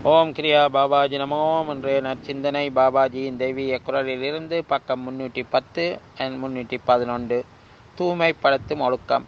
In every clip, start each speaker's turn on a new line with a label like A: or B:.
A: ஓம் கிரியா பாபாஜி நமோம் என்ற நற்சிந்தனை பாபாஜியின் தெய்வீக குரலிலிருந்து பக்கம் முன்னூற்றி பத்து அண்ட் முன்னூற்றி பதினொன்று தூய்மைப்படுத்தும் ஒழுக்கம்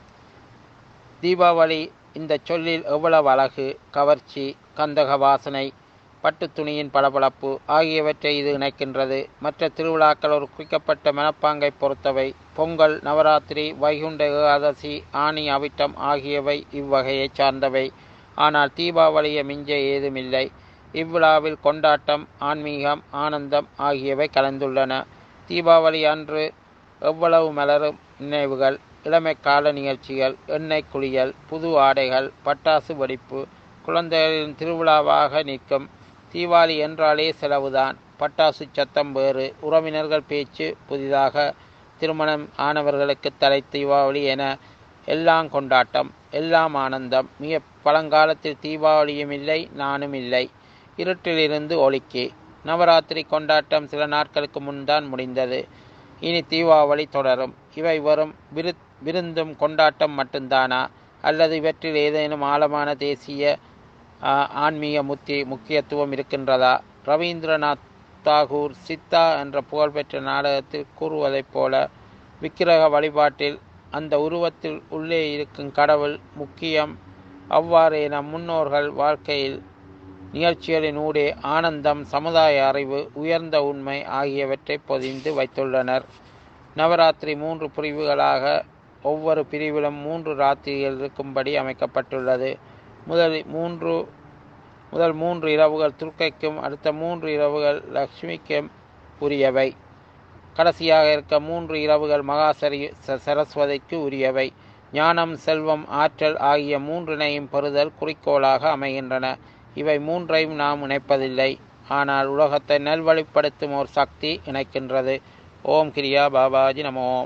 A: தீபாவளி இந்த சொல்லில் எவ்வளவு அழகு கவர்ச்சி கந்தக வாசனை பட்டு துணியின் பளபளப்பு ஆகியவற்றை இது இணைக்கின்றது மற்ற திருவிழாக்கள் ஒரு குறிக்கப்பட்ட மனப்பாங்கை பொறுத்தவை பொங்கல் நவராத்திரி வைகுண்ட ஏகாதசி ஆணி அவிட்டம் ஆகியவை இவ்வகையைச் சார்ந்தவை ஆனால் தீபாவளியை மிஞ்ச ஏதுமில்லை இவ்விழாவில் கொண்டாட்டம் ஆன்மீகம் ஆனந்தம் ஆகியவை கலந்துள்ளன தீபாவளி அன்று எவ்வளவு மலரும் நினைவுகள் இளமைக்கால நிகழ்ச்சிகள் எண்ணெய் குளியல் புது ஆடைகள் பட்டாசு வெடிப்பு குழந்தைகளின் திருவிழாவாக நிற்கும் தீபாவளி என்றாலே செலவுதான் பட்டாசு சத்தம் வேறு உறவினர்கள் பேச்சு புதிதாக திருமணம் ஆனவர்களுக்கு தலை தீபாவளி என எல்லாம் கொண்டாட்டம் எல்லாம் ஆனந்தம் மிக பழங்காலத்தில் தீபாவளியும் இல்லை நானும் இல்லை இருட்டிலிருந்து ஒளிக்கு நவராத்திரி கொண்டாட்டம் சில நாட்களுக்கு முன்தான் முடிந்தது இனி தீபாவளி தொடரும் இவை வரும் விரு விருந்தும் கொண்டாட்டம் மட்டும்தானா அல்லது இவற்றில் ஏதேனும் ஆழமான தேசிய ஆன்மீக முத்தி முக்கியத்துவம் இருக்கின்றதா ரவீந்திரநாத் தாகூர் சித்தா என்ற புகழ்பெற்ற நாடகத்தில் கூறுவதைப் போல விக்கிரக வழிபாட்டில் அந்த உருவத்தில் உள்ளே இருக்கும் கடவுள் முக்கியம் அவ்வாறே நம் முன்னோர்கள் வாழ்க்கையில் நிகழ்ச்சிகளின் ஊடே ஆனந்தம் சமுதாய அறிவு உயர்ந்த உண்மை ஆகியவற்றை பொதிந்து வைத்துள்ளனர் நவராத்திரி மூன்று பிரிவுகளாக ஒவ்வொரு பிரிவிலும் மூன்று ராத்திரிகள் இருக்கும்படி அமைக்கப்பட்டுள்ளது முதல் மூன்று முதல் மூன்று இரவுகள் துர்க்கைக்கும் அடுத்த மூன்று இரவுகள் லக்ஷ்மிக்கும் உரியவை கடைசியாக இருக்க மூன்று இரவுகள் மகாசரி சரஸ்வதிக்கு உரியவை ஞானம் செல்வம் ஆற்றல் ஆகிய மூன்றினையும் பெறுதல் குறிக்கோளாக அமைகின்றன இவை மூன்றையும் நாம் இணைப்பதில்லை ஆனால் உலகத்தை நல்வழிப்படுத்தும் ஒரு சக்தி இணைக்கின்றது ஓம் கிரியா பாபாஜி நமோ